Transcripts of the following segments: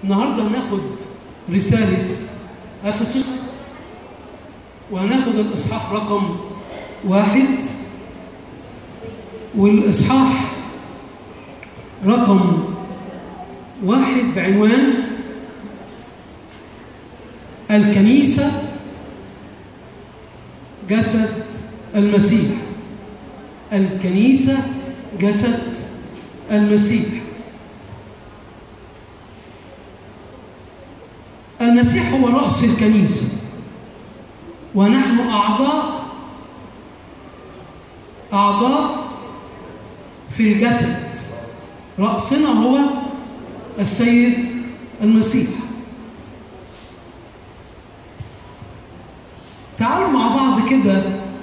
النهارده هناخد رسالة أفسس وهناخد الإصحاح رقم واحد والإصحاح رقم واحد بعنوان الكنيسة جسد المسيح الكنيسة جسد المسيح المسيح هو رأس الكنيسة ونحن أعضاء أعضاء في الجسد رأسنا هو السيد المسيح تعالوا مع بعض كده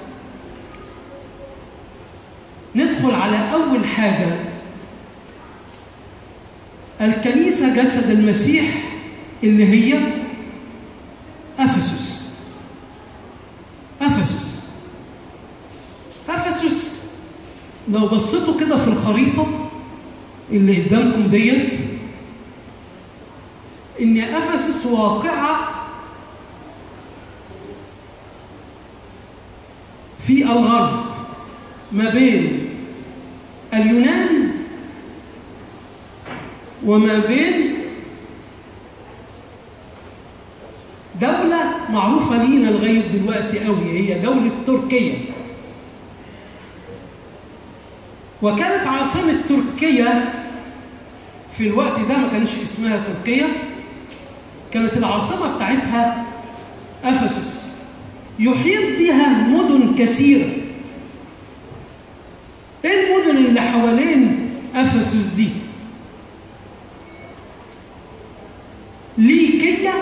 ندخل على أول حاجة الكنيسة جسد المسيح اللي هي أفسس أفسس أفسس لو بصيتوا كده في الخريطة اللي قدامكم ديت إن أفسس واقعة في الغرب ما بين اليونان وما بين دولة معروفة لينا لغاية دلوقتي قوي هي دولة تركيا وكانت عاصمة تركيا في الوقت ده ما كانش اسمها تركيا كانت العاصمة بتاعتها أفسس يحيط بها مدن كثيرة ايه المدن اللي حوالين أفسس دي ليكية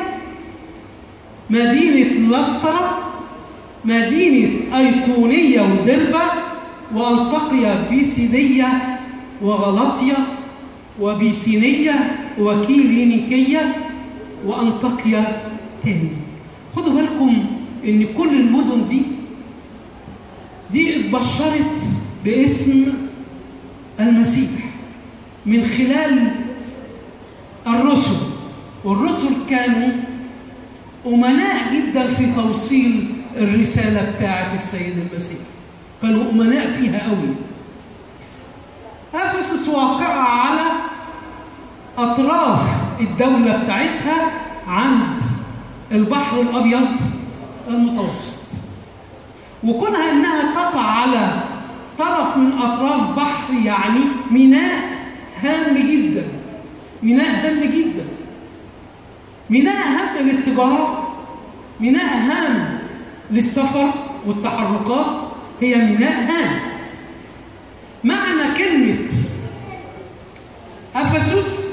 مدينة لسترة مدينة أيقونية ودربة وأنطاقيا بيسيدية وغلطية وبيسينية وكيلينيكية وأنطاقيا تاني خدوا بالكم إن كل المدن دي دي اتبشرت باسم المسيح من خلال الرسل والرسل كانوا أمناء جدا في توصيل الرسالة بتاعة السيد المسيح كانوا أمناء فيها قوي أفسس واقعة على أطراف الدولة بتاعتها عند البحر الأبيض المتوسط وكونها إنها تقع على طرف من أطراف بحر يعني ميناء هام جدا ميناء هام جدا ميناء هام للتجارة ميناء هام للسفر والتحركات هي ميناء هام معنى كلمة أفسس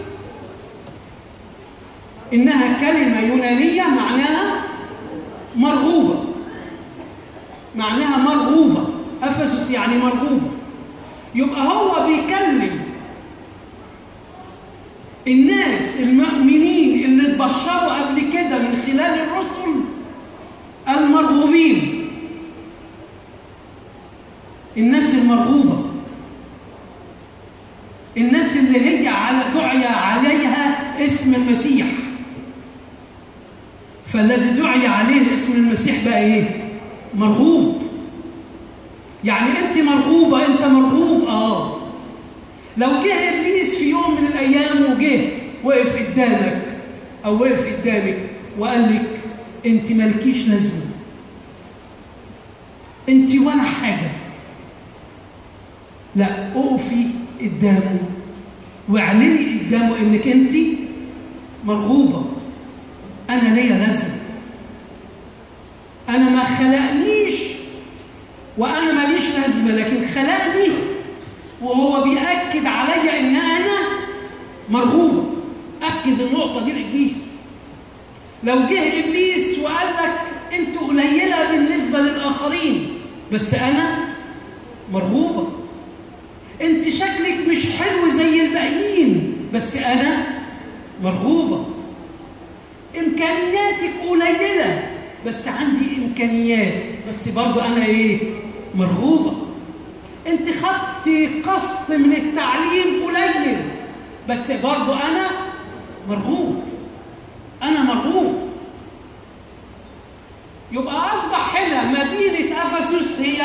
إنها كلمة يونانية معناها مرغوبة معناها مرغوبة أفسس يعني مرغوبة يبقى هو بيكلم الناس المؤمنين اللي اتبشروا قبل كده من خلال الرسل المرغوبين الناس المرغوبة الناس اللي هي على دعي عليها اسم المسيح فالذي دعي عليه اسم المسيح بقى ايه مرغوب يعني انت مرغوبة انت مرغوب اه لو جه ابليس في يوم من الايام وجه وقف قدامك او وقف قدامك وقال لك انت مالكيش لازمه انت ولا حاجه لا اقفي قدامه واعلني قدامه انك انت مرغوبه انا ليا لازمه انا ما خلقنيش وانا ماليش لازمه لكن خلقني وهو بيأكد عليا ان انا مرغوبه اكد النقطه دي لابليس لو جه ابليس وقال لك انت قليله بالنسبه للاخرين بس انا مرغوبه انت شكلك مش حلو زي الباقيين بس انا مرغوبه امكانياتك قليله بس عندي امكانيات بس برضو انا ايه مرغوبه انت خدتي قسط من التعليم قليل بس برضو انا مرغوب مرغوب يبقى اصبح هنا مدينه افسس هي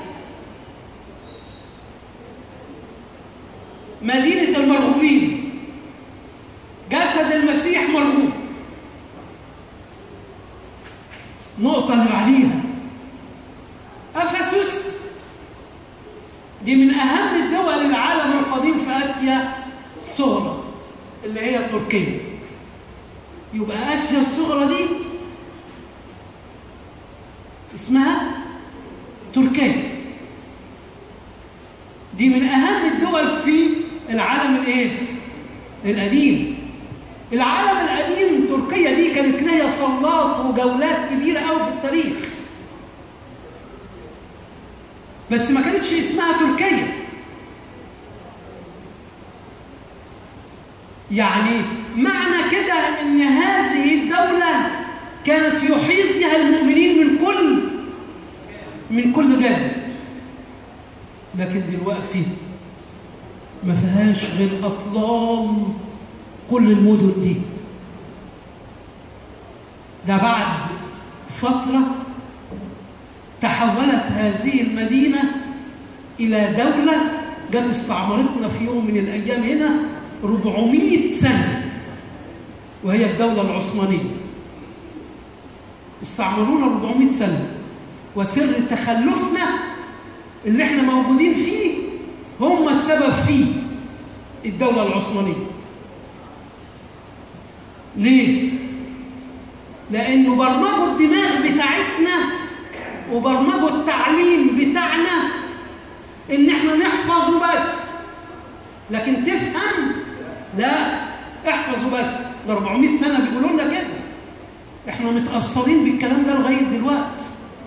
مدينه المرغوبين جسد المسيح مرغوب النقطه اللي بعديها افسس دي من اهم الدول العالم القديم في اسيا الصغرى اللي هي تركيا يبقى اسيا الصغرى دي اسمها تركيا دي من اهم الدول في العالم الايه القديم العالم القديم تركيا دي كانت لها صولات وجولات كبيره قوي في التاريخ بس ما كانتش اسمها تركيا يعني معنى كده ان هذه الدولة كانت يحيط بها المؤمنين من كل من كل جانب لكن دلوقتي ما فيهاش غير اطلال كل المدن دي ده بعد فتره تحولت هذه المدينة إلى دولة جت استعمرتنا في يوم من الأيام هنا 400 سنة وهي الدولة العثمانية استعمرونا 400 سنة وسر تخلفنا اللي احنا موجودين فيه هم السبب فيه الدولة العثمانية ليه؟ لأنه برمجوا الدماغ بتاعتنا وبرمجوا التعليم بتاعنا ان احنا نحفظ وبس لكن تفهم لا احفظ وبس ده 400 سنه بيقولوا لنا كده احنا متاثرين بالكلام ده لغايه دلوقتي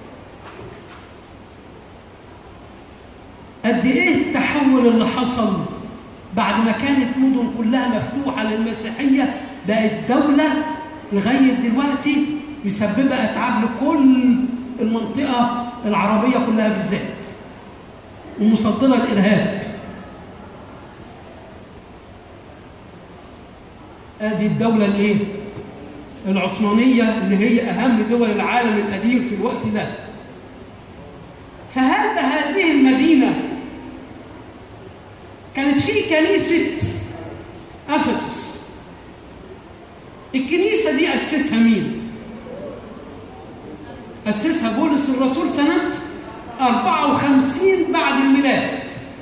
قد ايه التحول اللي حصل بعد ما كانت مدن كلها مفتوحه للمسيحيه بقت دوله لغايه دلوقتي مسببه اتعاب لكل المنطقة العربية كلها بالذات ومصدرة الإرهاب ادي الدولة الايه؟ العثمانية اللي هي أهم دول العالم القديم في الوقت ده فهل هذه المدينة كانت في كنيسة أفسس الكنيسة دي أسسها مين؟ أسسها بولس الرسول سنة 54 بعد الميلاد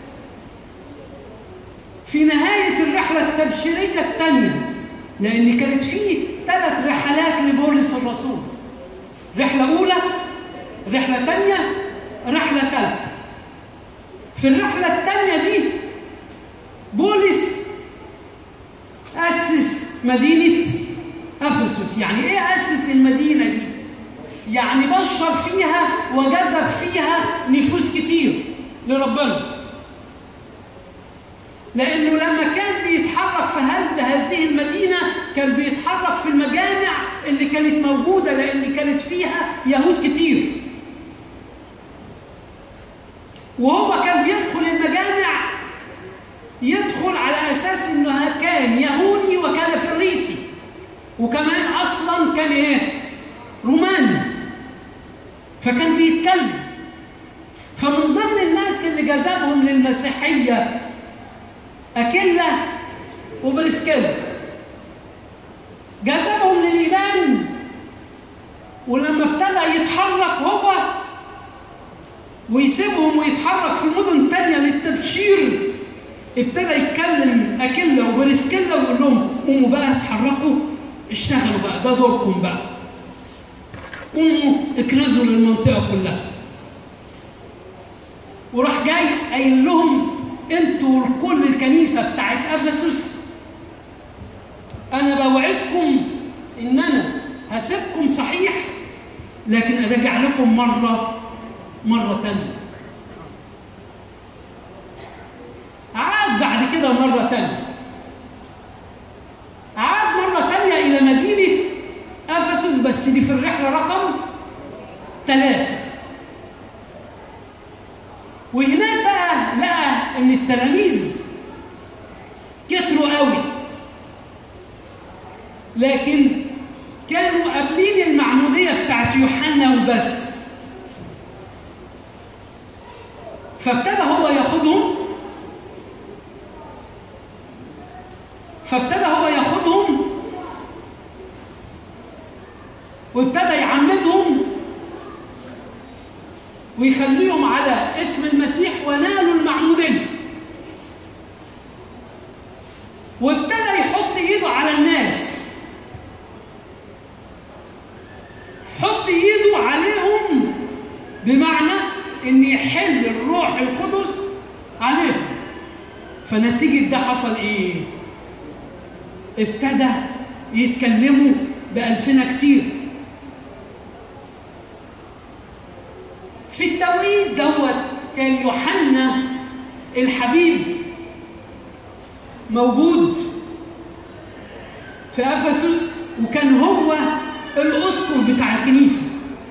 في نهاية الرحلة التبشيرية الثانية لأن كانت في ثلاث رحلات لبولس الرسول رحلة أولى رحلة ثانية رحلة ثالثة في الرحلة الثانية دي بولس أسس مدينة أفسس يعني إيه أسس المدينة دي؟ يعني بشر فيها وجذب فيها نفوس كتير لربنا لانه لما كان بيتحرك في قلب هذه المدينه كان بيتحرك في المجامع اللي كانت موجوده لان كانت فيها يهود كتير وهو كان بيدخل المجامع يدخل على اساس انه كان يهودي وكان فريسي وكمان اصلا كان ايه روماني فكان بيتكلم فمن ضمن الناس اللي جذبهم للمسيحيه أكلة وبرسكيلا جذبهم للإيمان ولما ابتدى يتحرك هو ويسيبهم ويتحرك في مدن تانية للتبشير ابتدى يتكلم أكلة وبرسكيلا ويقول لهم قوموا بقى اتحركوا اشتغلوا بقى ده دوركم بقى قوموا اكرزوا للمنطقة كلها وراح جاي قايل لهم انتوا كل الكنيسة بتاعت أفسس أنا بوعدكم إن أنا هسيبكم صحيح لكن أرجع لكم مرة مرة تانية عاد بعد كده مرة تانية عاد مرة تانية إلى مدينة أفسس بس دي في الرحلة رقم ثلاثة وهناك بقى لقى ان التلاميذ كتروا قوي لكن كانوا قابلين المعمودية بتاعت يوحنا وبس فابتدى هو ياخدهم فابتدى هو ياخدهم وابتدى يعمدهم ويخليهم على اسم المسيح ونالوا المعمودية وابتدى يحط ايده على الناس حط ايده عليهم بمعنى ان يحل الروح القدس عليهم فنتيجة ده حصل ايه ابتدى يتكلموا بألسنة كتير في التوقيت دوت كان يوحنا الحبيب موجود في افسس وكان هو الاسقف بتاع الكنيسه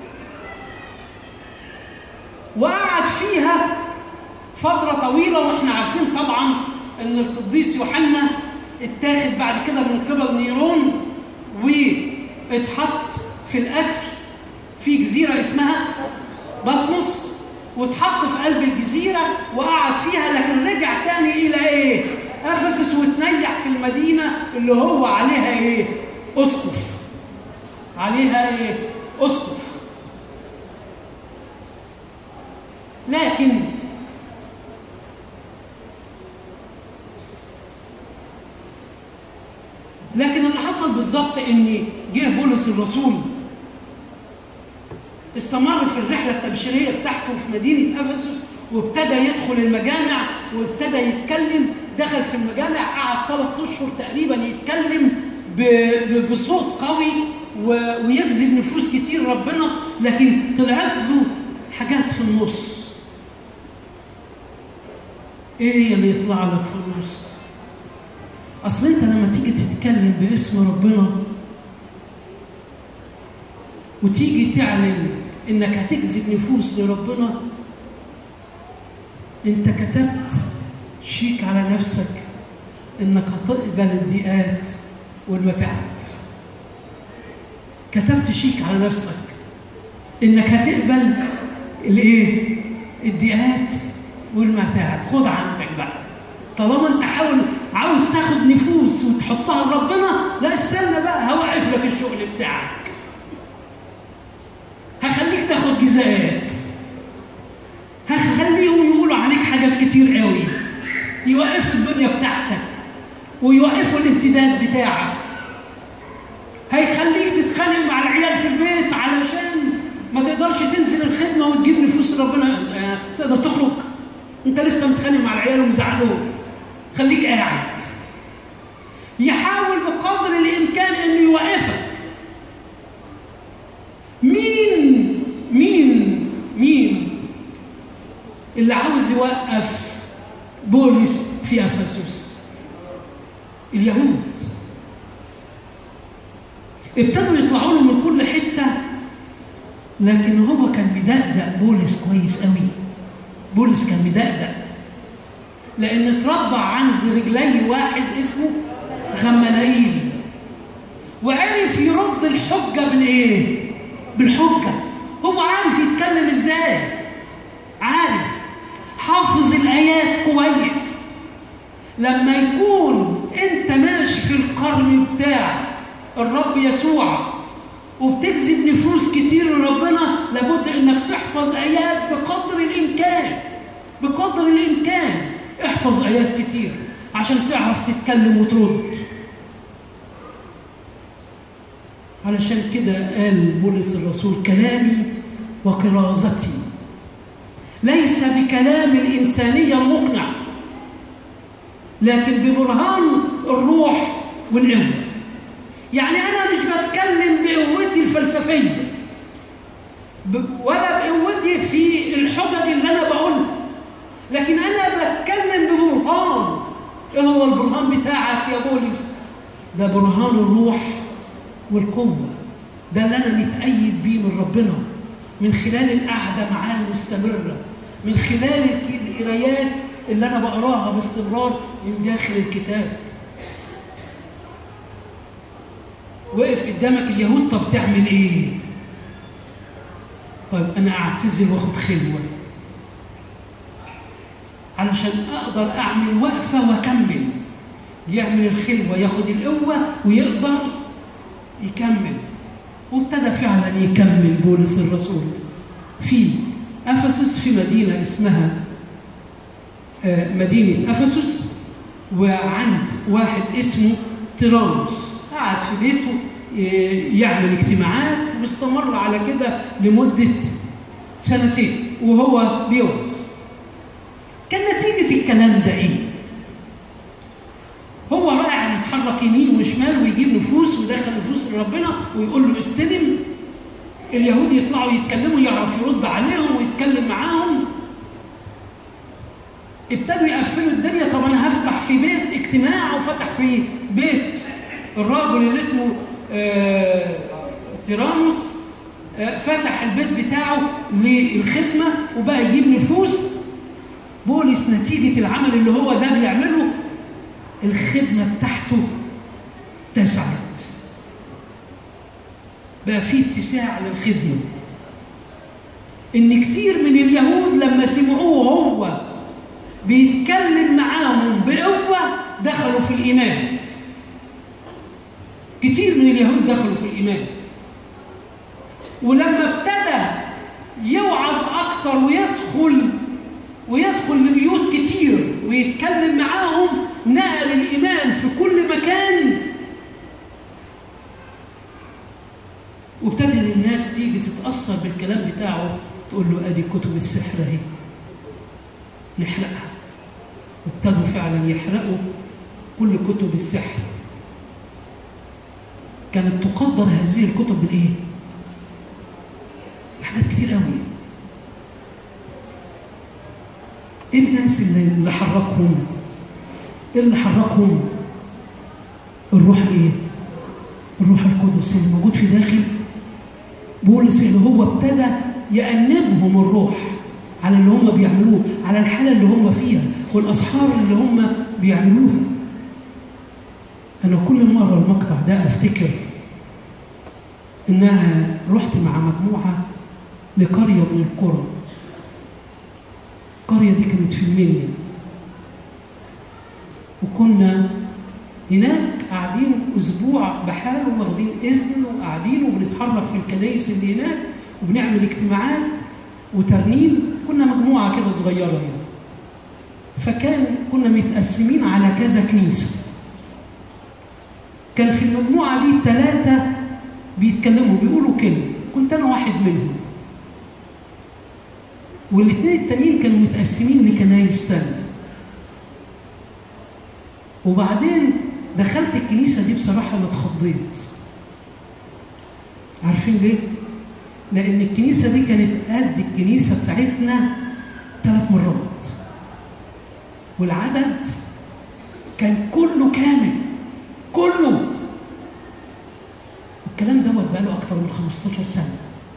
وقعد فيها فتره طويله واحنا عارفين طبعا ان القديس يوحنا اتاخد بعد كده من قبل نيرون واتحط في الاسر في جزيره اسمها بطمس واتحط في قلب الجزيرة وقعد فيها لكن رجع تاني إلى إيه؟ أفسس وتنيح في المدينة اللي هو عليها إيه؟ أسقف عليها إيه؟ أسقف لكن لكن اللي حصل بالظبط ان جه بولس الرسول استمر في الرحلة التبشيرية بتاعته في مدينة أفسس وابتدى يدخل المجامع وابتدى يتكلم دخل في المجامع قعد ثلاث أشهر تقريبا يتكلم بصوت قوي ويجذب نفوس كتير ربنا لكن طلعت له حاجات في النص ايه هي اللي يطلع لك في النص اصل انت لما تيجي تتكلم باسم ربنا وتيجي تعلن انك هتجذب نفوس لربنا انت كتبت شيك على نفسك انك هتقبل الضيقات والمتاعب كتبت شيك على نفسك انك هتقبل الايه الضيقات والمتاعب خد عندك بقى طالما انت حاول عاوز تاخد نفوس وتحطها لربنا لا استنى بقى هوقف لك الشغل بتاعك هخليك تاخد جزاءات هخليهم يقولوا عليك حاجات كتير قوي يوقفوا الدنيا بتاعتك ويوقفوا الامتداد بتاعك هيخليك تتخانق مع العيال في البيت علشان ما تقدرش تنزل الخدمه وتجيب نفوس ربنا تقدر تخرج انت لسه متخانق مع العيال ومزعلهم خليك قاعد يحاول بقدر الامكان انه يوقفك مين مين مين اللي عاوز يوقف بولس في افسس اليهود ابتدوا يطلعوا له من كل حته لكن هو كان مدقدق بولس كويس قوي بولس كان مدقدق لان اتربى عند رجلي واحد اسمه غملائيل وعرف يرد الحجه بالايه بالحجه هو عارف يتكلم ازاي عارف حافظ الايات كويس لما يكون انت ماشي في القرن بتاع الرب يسوع وبتجذب نفوس كتير لربنا لابد انك تحفظ ايات بقدر الامكان بقدر الامكان احفظ ايات كتير عشان تعرف تتكلم وترد علشان كده قال بولس الرسول كلامي وكرازتي ليس بكلام الإنسانية المقنع لكن ببرهان الروح والقوة يعني أنا مش بتكلم بقوتي الفلسفية ولا بقوتي في الحجج اللي أنا بقولها لكن أنا بتكلم ببرهان إيه هو البرهان بتاعك يا بولس؟ ده برهان الروح والقوة ده اللي أنا متأيد بيه من ربنا من خلال القعدة معاه المستمرة من خلال القرايات اللي أنا بقراها باستمرار من داخل الكتاب وقف قدامك اليهود طب تعمل ايه طيب انا اعتزل واخد خلوه علشان اقدر اعمل وقفه واكمل يعمل الخلوه ياخد القوه ويقدر يكمل وابتدى فعلا يكمل بولس الرسول في افسس في مدينه اسمها مدينه افسس وعند واحد اسمه تيرانوس قعد في بيته يعمل اجتماعات واستمر على كده لمده سنتين وهو بيوعظ كان نتيجه الكلام ده ايه؟ هو رايح يتحرك يمين وشمال ويجيب نفوس ويدخل نفوس لربنا ويقول له استلم اليهود يطلعوا يتكلموا يعرف يرد عليهم ويتكلم معاهم ابتدوا يقفلوا الدنيا طب انا هفتح في بيت اجتماع وفتح في بيت الراجل اللي اسمه آه تيرانوس آه فتح البيت بتاعه للخدمه وبقى يجيب نفوس بولس نتيجه العمل اللي هو ده بيعمله الخدمة بتاعته اتسعت بقى في اتساع للخدمة إن كتير من اليهود لما سمعوه هو بيتكلم معاهم بقوة دخلوا في الإيمان كتير من اليهود دخلوا في الإيمان ولما ابتدى يوعظ أكتر ويدخل ويدخل لبيوت كتير ويتكلم معاهم نقل الإيمان في كل مكان وابتدت الناس تيجي تتأثر بالكلام بتاعه تقول له أدي كتب السحر أهي نحرقها وابتدوا فعلا يحرقوا كل كتب السحر كانت تقدر هذه الكتب بالإيه؟ حاجات كتير قوي ايه الناس اللي, اللي حركهم ايه اللي حركهم الروح الايه الروح القدس اللي موجود في داخل بولس اللي هو ابتدى يأنبهم الروح على اللي هم بيعملوه على الحالة اللي هم فيها والأسحار اللي هم بيعملوها أنا كل مرة المقطع ده أفتكر إن أنا رحت مع مجموعة لقرية من القرى القرية دي كانت في المنيا وكنا هناك قاعدين اسبوع بحاله واخدين اذن وقاعدين وبنتحرك في الكنائس اللي هناك وبنعمل اجتماعات وترنيم كنا مجموعه كده صغيره يعني فكان كنا متقسمين على كذا كنيسه كان في المجموعه دي ثلاثه بيتكلموا بيقولوا كلمه كنت انا واحد منهم والاثنين التانيين كانوا متقسمين لكنايس تانية وبعدين دخلت الكنيسة دي بصراحة أنا اتخضيت عارفين ليه؟ لأن الكنيسة دي كانت قد الكنيسة بتاعتنا ثلاث مرات والعدد كان كله كامل كله الكلام دوت بقاله أكتر من 15 سنة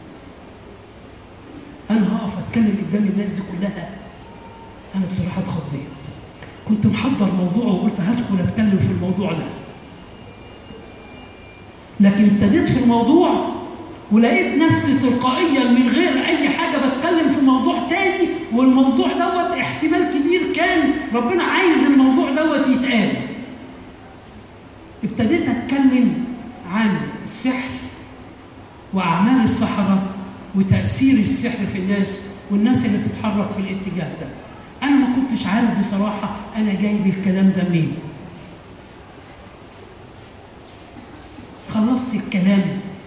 انا هقف اتكلم قدام الناس دي كلها انا بصراحه اتخضيت كنت محضر موضوع وقلت هدخل اتكلم في الموضوع ده لكن ابتديت في الموضوع ولقيت نفسي تلقائيا من غير اي حاجه بتكلم في موضوع تاني والموضوع دوت احتمال كبير كان ربنا عايز الموضوع دوت يتقال ابتديت اتكلم عن السحر واعمال السحره وتأثير السحر في الناس والناس اللي بتتحرك في الاتجاه ده أنا ما كنتش عارف بصراحة أنا جايب الكلام ده منين خلصت الكلام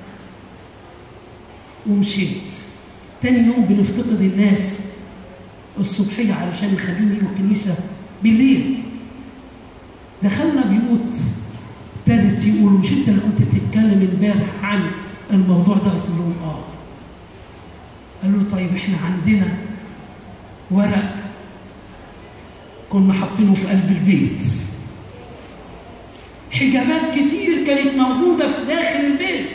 ومشيت تاني يوم بنفتقد الناس الصبحية علشان نخليهم يجوا الكنيسة بالليل دخلنا بيوت ابتدت يقولوا مش انت اللي كنت بتتكلم امبارح عن الموضوع ده قلت لهم اه قالوا طيب احنا عندنا ورق كنا حاطينه في قلب البيت حجابات كتير كانت موجودة في داخل البيت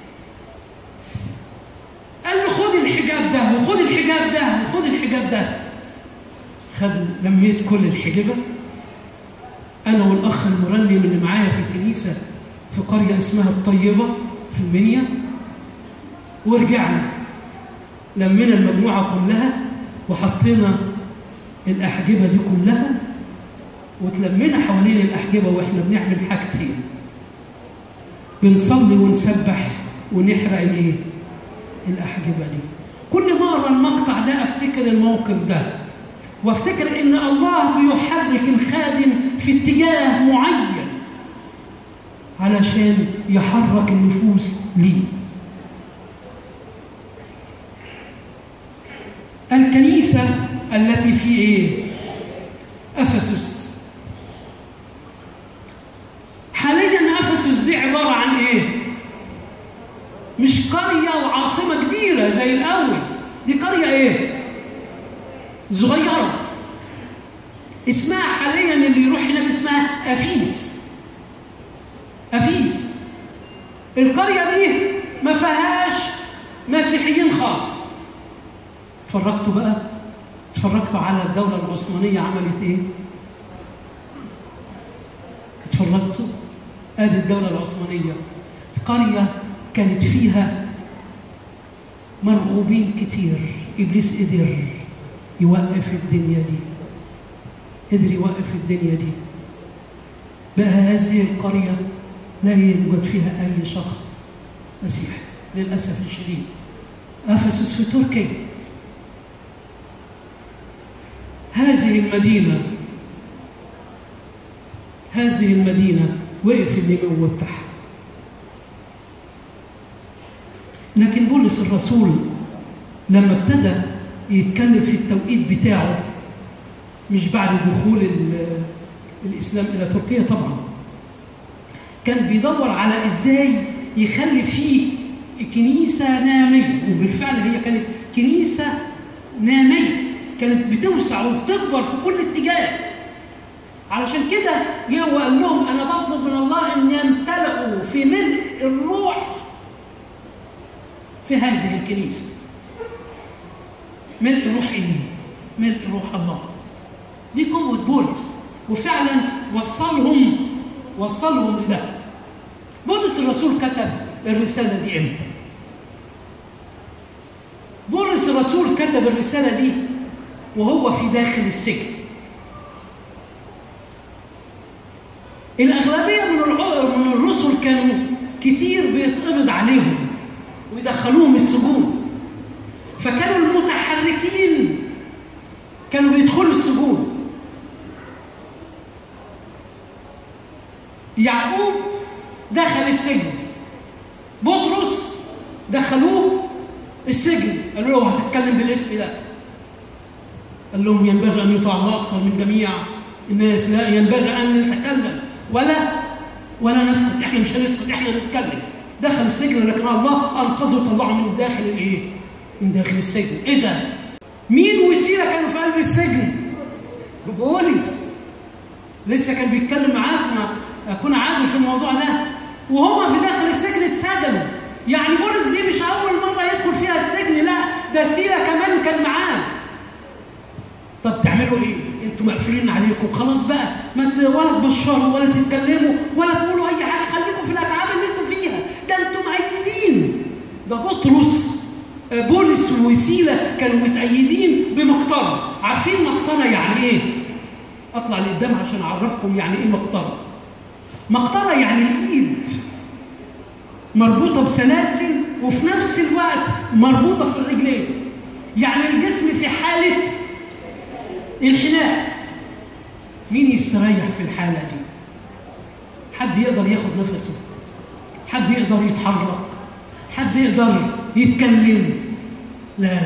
قال له خد الحجاب ده وخد الحجاب ده وخد الحجاب ده خد لميت كل الحجبة أنا والأخ المرنم اللي معايا في الكنيسة في قرية اسمها الطيبة في المنيا ورجعنا لمينا المجموعة كلها وحطينا الأحجبة دي كلها وتلمينا حوالين الأحجبة وإحنا بنعمل حاجتين بنصلي ونسبح ونحرق الإيه؟ الأحجبة دي كل ما أقرأ المقطع ده أفتكر الموقف ده وافتكر ان الله بيحرك الخادم في اتجاه معين علشان يحرك النفوس ليه الكنيسة التي في ايه افسس حاليا افسس دي عبارة عن ايه مش قرية وعاصمة كبيرة زي الاول دي قرية ايه صغيرة اسمها حاليا اللي يروح هناك اسمها أفيس أفيس القرية دي ما فيهاش مسيحيين خالص اتفرجتوا بقى اتفرجتوا على الدولة العثمانية عملت ايه اتفرجتوا ادي الدولة العثمانية قرية كانت فيها مرغوبين كتير ابليس قدر يوقف الدنيا دي قدر يوقف الدنيا دي بقى هذه القرية لا يوجد فيها أي شخص مسيحي للأسف الشديد أفسس في تركيا هذه المدينة هذه المدينة وقف النمو بتاعها لكن بولس الرسول لما ابتدى يتكلم في التوقيت بتاعه مش بعد دخول الإسلام إلى تركيا طبعا كان بيدور على إزاي يخلي فيه كنيسة نامية وبالفعل هي كانت كنيسة نامية كانت بتوسع وبتكبر في كل اتجاه علشان كده جه وقال لهم أنا بطلب من الله أن يمتلئوا في ملء الروح في هذه الكنيسة ملء روح ايه؟ ملء روح الله. دي قوة بولس وفعلا وصلهم وصلهم لده. بولس الرسول كتب الرسالة دي امتى؟ بولس الرسول كتب الرسالة دي وهو في داخل السجن. الأغلبية من من الرسل كانوا كتير بيتقبض عليهم ويدخلوهم السجون فكانوا المتحركين كانوا بيدخلوا السجون يعقوب دخل السجن بطرس دخلوه السجن قالوا له هتتكلم بالاسم ده قال لهم ينبغي ان يطاع الله اكثر من جميع الناس لا ينبغي ان نتكلم ولا ولا نسكت احنا مش هنسكت احنا نتكلم دخل السجن لكن الله انقذه وطلعه من داخل الايه؟ من داخل السجن ايه ده؟ مين وسيله كانوا في قلب السجن؟ بولس لسه كان بيتكلم معاك مع اخونا عادل في الموضوع ده وهم في داخل السجن اتسجنوا يعني بولس دي مش اول مره يدخل فيها السجن لا ده سيله كمان كان معاه طب تعملوا ايه؟ انتوا مقفلين عليكم خلاص بقى ما ولا تبشروا ولا تتكلموا ولا تقولوا اي حاجه خليكم في الاتعاب اللي انتوا فيها ده انتوا مؤيدين ده بطرس بولس وسيله كانوا متأيدين بمقطره عارفين مقطره يعني ايه؟ اطلع لقدام عشان اعرفكم يعني ايه مقطره مقطره يعني الايد مربوطه بسلاسل وفي نفس الوقت مربوطه في الرجلين يعني الجسم في حاله انحناء مين يستريح في الحاله دي حد يقدر ياخد نفسه حد يقدر يتحرك حد يقدر يتكلم لا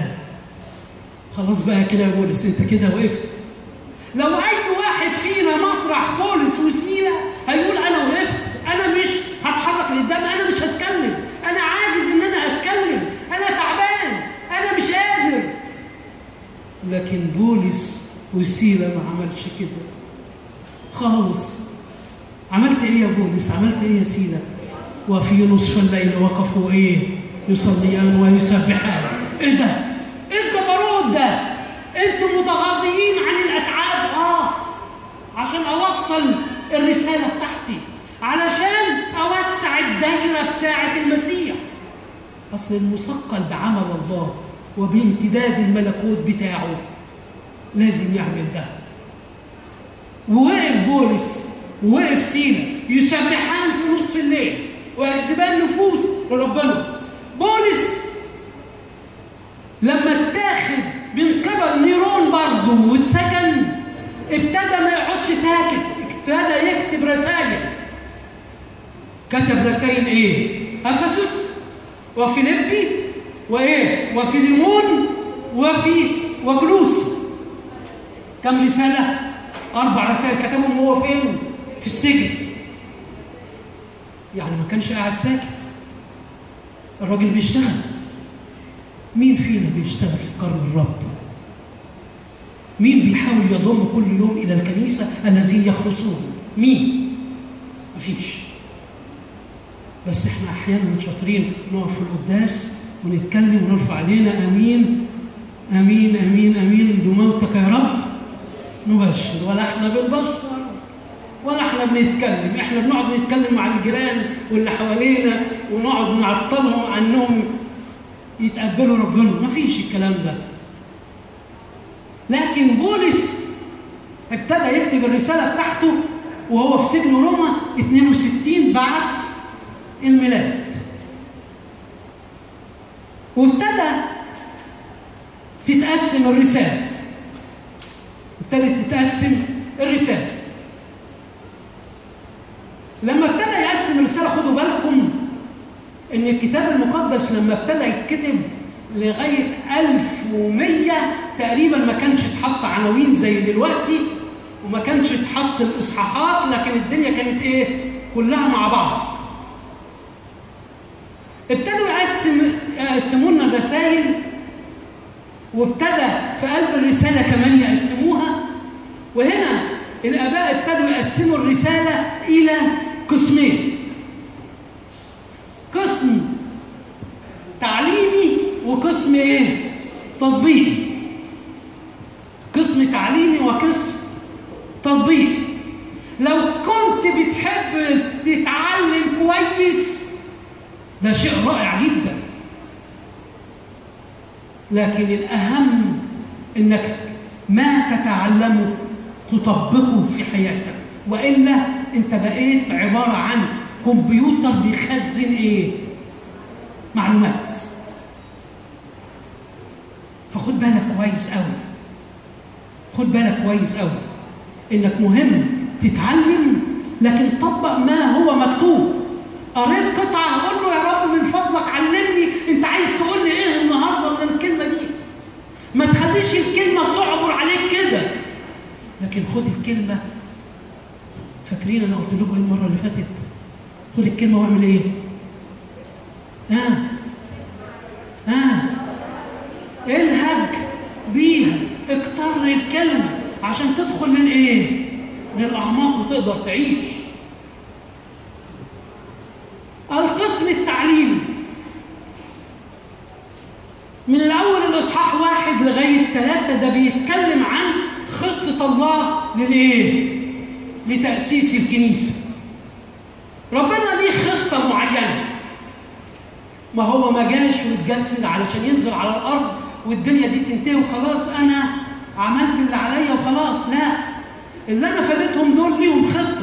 خلاص بقى كده يا بولس انت كده وقفت لو اي واحد فينا مطرح بولس وسيله هيقول انا وقفت انا مش هتحرك لقدام انا مش هتكلم انا عاجز ان انا اتكلم انا تعبان انا مش قادر لكن بولس وسيله ما عملش كده خالص عملت ايه يا بولس عملت ايه يا سيله وفي نصف الليل وقفوا ايه يصليان ويسبحان ايه ده ايه الجبروت ده انتوا متغاضيين عن الاتعاب اه عشان اوصل الرساله بتاعتي علشان اوسع اصل المثقل بعمل الله وبامتداد الملكوت بتاعه لازم يعمل ده ووقف بولس ووقف سينا يسبحان في نصف الليل ويجذبان نفوس لربنا بولس لما اتاخد من قبل نيرون برضه واتسجن ابتدى ما يقعدش ساكت ابتدى يكتب رسائل كتب رسائل ايه؟ افسس وفيليبي وايه؟ وفيليمون وفي وكلوسي كم رسالة؟ أربع رسائل كتبهم هو فين؟ في السجن يعني ما كانش قاعد ساكت الراجل بيشتغل مين فينا بيشتغل في كرم الرب؟ مين بيحاول يضم كل يوم إلى الكنيسة الذين يخلصون؟ مين؟ مفيش بس احنا أحيانا شاطرين نقف في القداس ونتكلم ونرفع علينا أمين أمين أمين أمين بموتك يا رب نبشر ولا احنا بنبشر ولا احنا بنتكلم احنا بنقعد نتكلم مع الجيران واللي حوالينا ونقعد نعطلهم عنهم يتقبلوا ربنا ما فيش الكلام ده لكن بولس ابتدى يكتب الرسالة بتاعته وهو في سجن روما 62 بعد الميلاد وابتدى تتقسم الرسالة ابتدت تتقسم الرسالة لما ابتدى يقسم الرسالة خدوا بالكم ان الكتاب المقدس لما ابتدى يتكتب لغاية 1100 تقريبا ما كانش اتحط عناوين زي دلوقتي وما كانش اتحط الاصحاحات لكن الدنيا كانت ايه كلها مع بعض ابتدوا يقسم يقسموا لنا الرسائل وابتدى في قلب الرسالة كمان يقسموها وهنا الآباء ابتدوا يقسموا الرسالة إلى قسمين قسم تعليمي وقسم ايه؟ تطبيقي قسم تعليمي وقسم تطبيقي لو كنت بتحب تتعلم كويس ده شيء رائع جدا لكن الأهم إنك ما تتعلمه تطبقه في حياتك وإلا أنت بقيت عبارة عن كمبيوتر بيخزن إيه؟ معلومات فخد بالك كويس قوي خد بالك كويس قوي انك مهم تتعلم لكن طبق ما هو مكتوب قريت قطعه قول له يا رب من فضلك علمني انت عايز تقول لي ايه النهارده من الكلمه دي ما تخليش الكلمه تعبر عليك كده لكن خد الكلمه فاكرين انا قلت لكم ايه المره اللي فاتت خد الكلمه واعمل ايه ها آه. ها آه. الهج بيها اكتر الكلمه عشان تدخل للايه للاعماق وتقدر تعيش القسم التعليمي من الاول الاصحاح واحد لغايه ثلاثه ده بيتكلم عن خطه الله للايه لتاسيس الكنيسه ربنا ليه خطه معينه ما هو ما جاش واتجسد علشان ينزل على الارض والدنيا دي تنتهي وخلاص انا عملت اللي عليا وخلاص لا اللي انا فادتهم دول ليهم خطه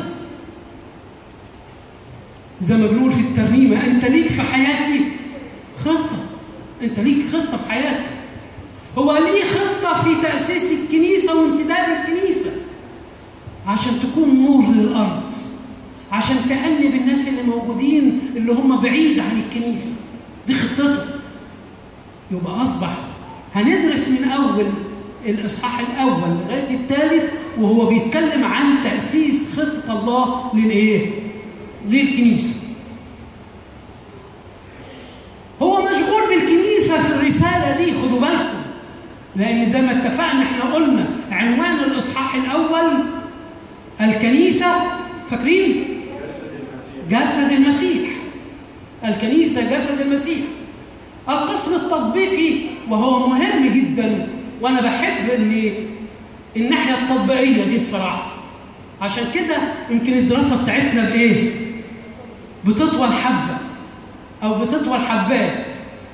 زي ما بنقول في الترنيمه انت ليك في حياتي خطه انت ليك خطه في حياتي هو ليه خطه في تاسيس الكنيسه وامتداد الكنيسه عشان تكون نور للارض عشان تأنب الناس اللي موجودين اللي هم بعيد عن الكنيسه دي خطته يبقى اصبح هندرس من اول الاصحاح الاول لغايه الثالث وهو بيتكلم عن تاسيس خطه الله للايه للكنيسه هو مشغول بالكنيسه في الرساله دي خدوا بالكم لان زي ما اتفقنا احنا قلنا عنوان الاصحاح الاول الكنيسه فاكرين جسد المسيح الكنيسه جسد المسيح القسم التطبيقي وهو مهم جدا وانا بحب ان الناحيه التطبيقيه دي بصراحه عشان كده يمكن الدراسه بتاعتنا بايه بتطول حبه او بتطول حبات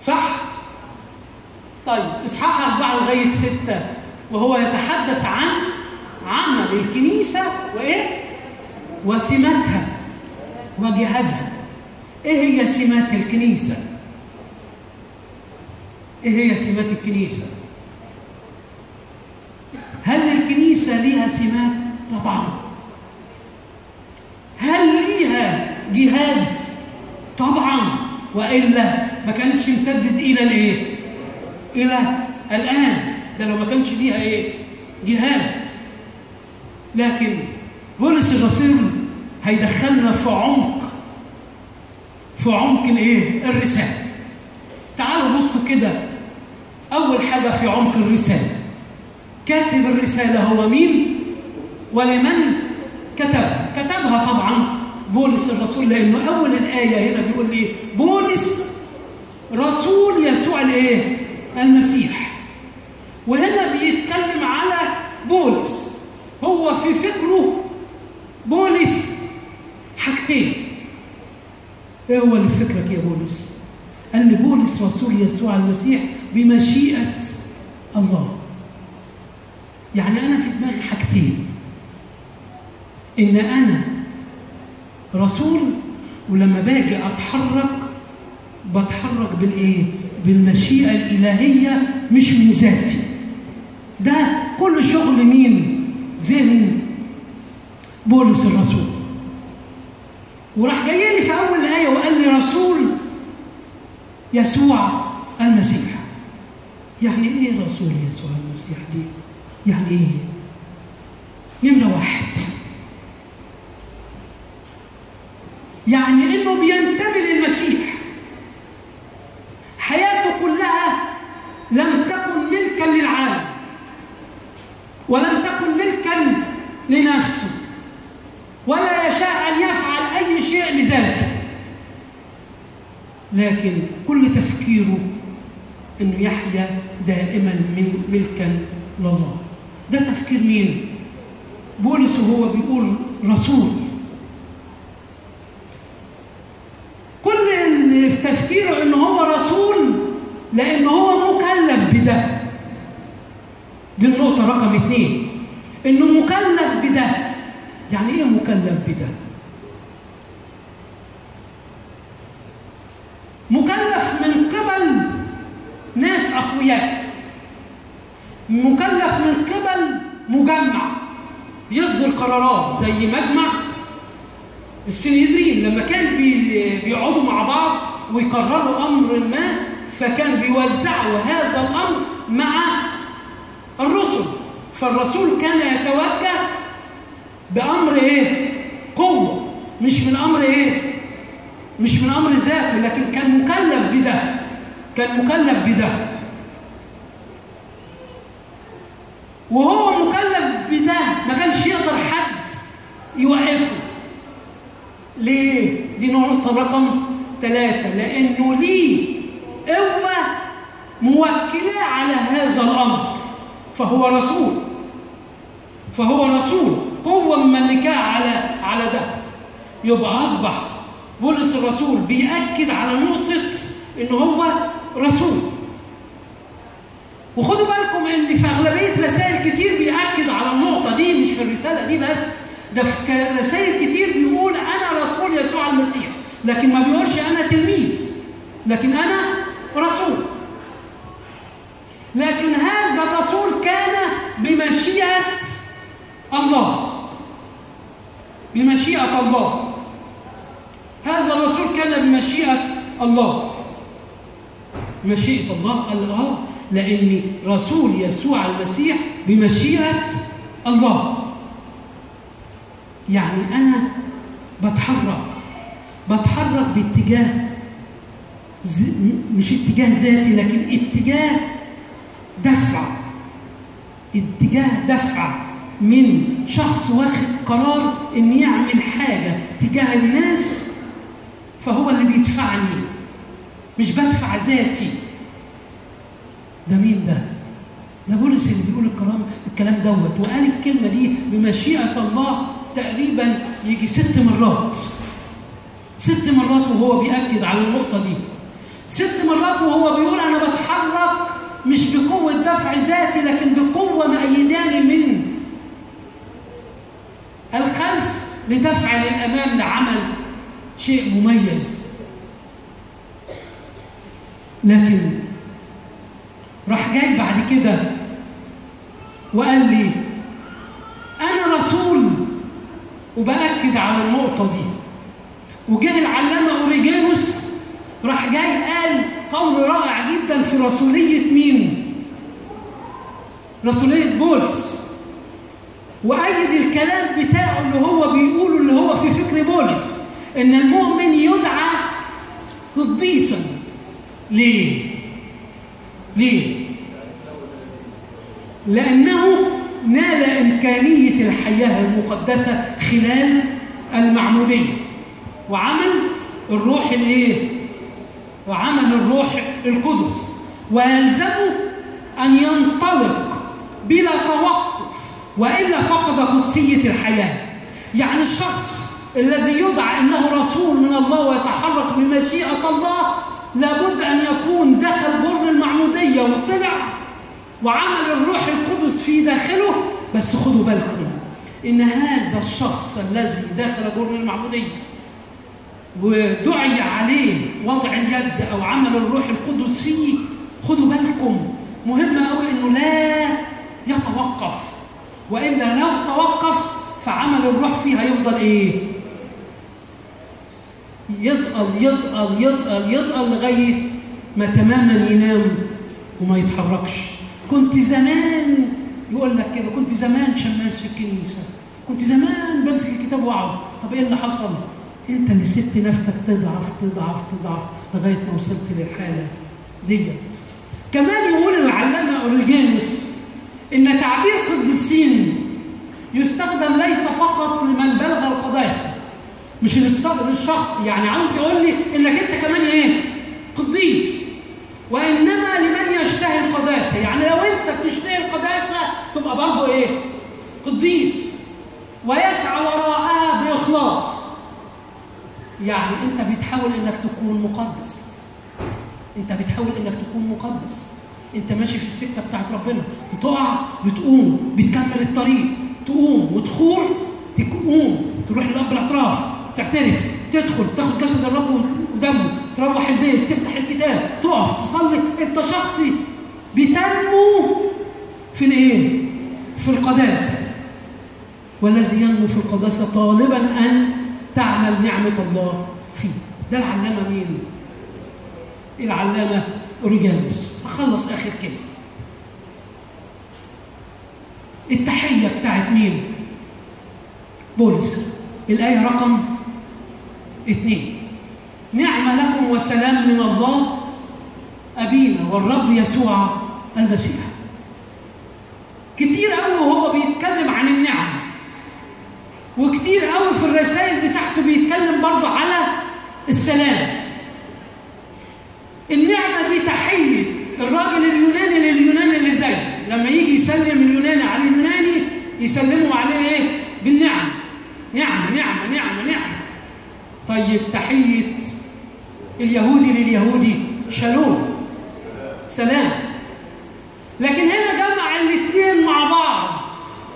صح؟ طيب اصحاح أربعة لغاية ستة وهو يتحدث عن عمل الكنيسة وإيه؟ وسماتها وجهادها إيه هي سمات الكنيسة؟ إيه هي سمات الكنيسة؟ هل الكنيسة ليها سمات؟ طبعا هل ليها جهاد؟ طبعا وإلا ما كانتش امتدت إلى الإيه؟ إلى الآن ده لو ما كانش ليها إيه؟ جهاد لكن بولس الرسول هيدخلنا في عمق في عمق الايه؟ الرسالة. تعالوا بصوا كده أول حاجة في عمق الرسالة. كاتب الرسالة هو مين؟ ولمن كتبها؟ كتبها طبعا بولس الرسول لأنه أول الآية هنا بيقول إيه؟ بولس رسول يسوع الإيه؟ المسيح. وهنا بيتكلم على بولس هو في فكره بولس حاجتين ايه هو اللي في فكرك يا بولس قال لي بولس رسول يسوع المسيح بمشيئة الله يعني أنا في دماغي حاجتين إن أنا رسول ولما باجي أتحرك بتحرك بالإيه؟ بالمشيئة الإلهية مش من ذاتي ده كل شغل مين؟ ذهن بولس الرسول وراح جاي لي في اول الايه وقال لي رسول يسوع المسيح يعني ايه رسول يسوع المسيح دي يعني ايه نمره واحد يعني انه بينتمي للمسيح حياته كلها لم تكن ملكا للعالم ولم تكن ملكا لنفسه ولا يشاء ان يفعل اي شيء لذاته لكن كل تفكيره انه يحيا دائما من ملكا لله ده تفكير مين بولس وهو بيقول رسول كل اللي في تفكيره انه هو رسول لانه هو مكلف بده دي النقطة رقم اثنين انه مكلف بده يعني ايه مكلف بده؟ مكلف من قبل ناس اقوياء مكلف من قبل مجمع يصدر قرارات زي مجمع السنهدرين لما كان بيقعدوا مع بعض ويقرروا امر ما فكان بيوزعوا هذا الامر مع الرسل فالرسول كان يتوجه بامر ايه قوه مش من امر ايه مش من امر ذاته لكن كان مكلف بده كان مكلف بده وهو مكلف بده ما كانش يقدر حد يوقفه ليه دي نقطه رقم ثلاثة لأنه ليه قوة موكلة على هذا الأمر فهو رسول فهو رسول قوة مملكاه على على ده يبقى أصبح بولس الرسول بيأكد على نقطة إن هو رسول وخدوا بالكم إن في أغلبية رسائل كتير بيأكد على النقطة دي مش في الرسالة دي بس ده في رسائل كتير بيقول أنا رسول يسوع المسيح لكن ما بيقولش أنا تلميذ لكن أنا رسول لكن هذا الرسول كان بمشيئة الله بمشيئة الله هذا الرسول كان بمشيئة الله مشيئة الله قال اه لأني رسول يسوع المسيح بمشيئة الله يعني أنا بتحرك بتحرك باتجاه مش اتجاه ذاتي لكن اتجاه دفع اتجاه دفع من شخص واخد قرار ان يعمل حاجه تجاه الناس فهو اللي بيدفعني مش بدفع ذاتي ده مين ده؟ ده بولس اللي بيقول الكلام الكلام دوت وقال الكلمه دي بمشيئه الله تقريبا يجي ست مرات ست مرات وهو بيأكد على النقطه دي ست مرات وهو بيقول انا بتحرك مش بقوه دفع ذاتي لكن بقوه مأيداني من الخلف لدفع للامام لعمل شيء مميز لكن راح جاي بعد كده وقال لي انا رسول وباكد على النقطه دي وجه العلامه اوريجانوس راح جاي قال قول رائع جدا في رسوليه مين رسوليه بولس وايد الكلام بتاعه اللي هو بيقوله اللي هو في فكر بولس ان المؤمن يدعى قديسا ليه ليه لانه نال امكانيه الحياه المقدسه خلال المعموديه وعمل الروح الايه وعمل الروح القدس ويلزمه ان ينطلق بلا توقف والا فقد قدسيه الحياه يعني الشخص الذي يدعى انه رسول من الله ويتحرك بمشيئه الله لابد ان يكون دخل برن المعموديه وطلع وعمل الروح القدس في داخله بس خدوا بالكم ان هذا الشخص الذي دخل برن المعموديه ودعي عليه وضع اليد او عمل الروح القدس فيه خدوا بالكم مهم قوي انه لا يتوقف والا لو توقف فعمل الروح فيه هيفضل ايه يضقل يضقل يضقل يضقل لغايه ما تماما ينام وما يتحركش كنت زمان يقول لك كده كنت زمان شماس في الكنيسه كنت زمان بمسك الكتاب واقعد طب ايه اللي حصل انت اللي سبت نفسك تضعف تضعف تضعف لغايه ما وصلت للحاله ديت كمان يقول العلامه اوريجانوس ان تعبير قديسين يستخدم ليس فقط لمن بلغ القداسه مش للشخص يعني عاوز يقول لي انك انت كمان ايه قديس وانما لمن يشتهي القداسه يعني لو انت بتشتهي القداسه تبقى برضه ايه قديس ويسعى وراءها باخلاص يعني انت بتحاول انك تكون مقدس انت بتحاول انك تكون مقدس انت ماشي في السكه بتاعت ربنا بتقع بتقوم بتكمل الطريق تقوم وتخور تقوم تروح للاب الاعتراف تعترف تدخل تاخد جسد الرب ودمه تروح البيت تفتح الكتاب تقف تصلي انت شخصي بتنمو في الايه في القداسه والذي ينمو في القداسه طالبا ان تعمل نعمه الله فيه ده العلامه مين العلامه اوريجانوس اخلص اخر كلمه التحيه بتاعت مين بولس الايه رقم اثنين نعمة لكم وسلام من الله أبينا والرب يسوع المسيح كتير قوي وهو بيتكلم عن النعم وكتير قوي في الرسائل بتاعته بيتكلم برضه على السلام النعمة دي تحية الراجل اليوناني لليوناني اللي زيه لما يجي يسلم اليوناني على اليوناني يسلموا عليه ايه بالنعم نعمة نعمة نعمة نعمة طيب تحية اليهودي لليهودي شالوم سلام لكن هنا جمع الاثنين مع بعض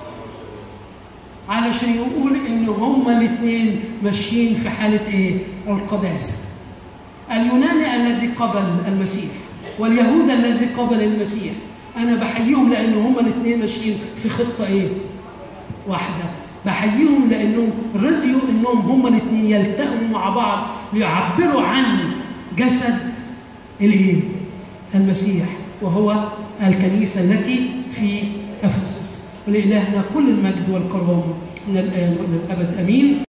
علشان يقول ان هما الاثنين ماشيين في حالة ايه القداسة اليوناني الذي قبل المسيح واليهود الذي قبل المسيح انا بحييهم لان هما الاثنين ماشيين في خطة ايه واحدة بحييهم لانهم رضيوا انهم هما الاثنين يلتقوا مع بعض ليعبروا عن جسد الايه؟ المسيح وهو الكنيسه التي في افسس ولالهنا كل المجد والكرامه من الان والى الابد امين